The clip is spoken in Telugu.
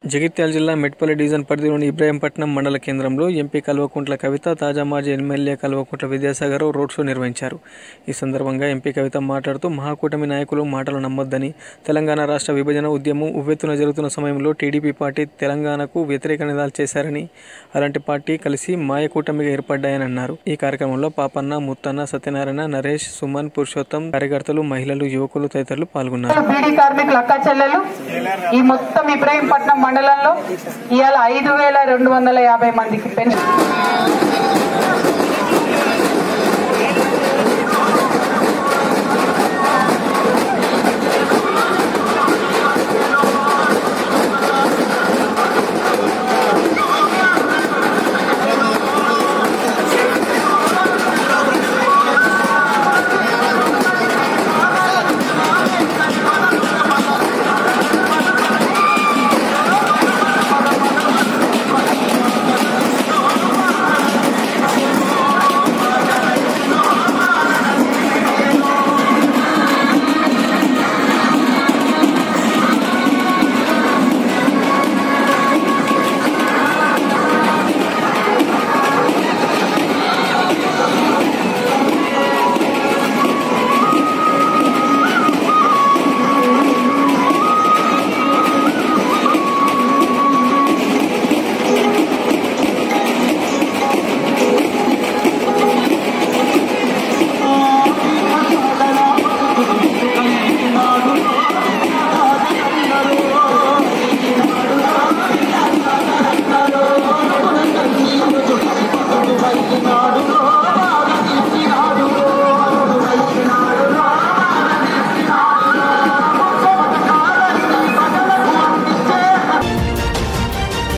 జగిత్యాల జిల్లా మెట్పల్లి డివిజన్ పరిధిలోని ఇబ్రాహీంపట్నం మండల కేంద్రంలో ఎంపీ కల్వకుంట్ల కవిత తాజా మాజీ MLA Kalvakuntla Vidyasagar road show నిర్వహించారు ఈ సందర్భంగా ఎంపీ కవిత మాట్లాడుతూ మహాకూటమి నాయకులు మాటలు నమ్మొద్దని తెలంగాణ రాష్ట్ర విభజన ఉద్యమం ఉవ్వెత్తున జరుగుతున్న సమయంలో టీడీపీ పార్టీ తెలంగాణకు వ్యతిరేక నిదాలు చేశారని అలాంటి పార్టీ కలిసి మాయ కూటమిగా ఏర్పడ్డాయని అన్నారు ఈ కార్యక్రమంలో పాపన్న ముత్తన్న సత్యనారాయణ నరేష్ సుమన్ పురుషోత్తం కార్యకర్తలు మహిళలు యువకులు తదితరులు పాల్గొన్నారు బీడీ కార్మికుల అక్క చెల్లెలు ఈ మొత్తం ఇబ్రహీంపట్నం మండలంలో ఇవాళ ఐదు వేల రెండు వందల యాభై మందికి పెన్షన్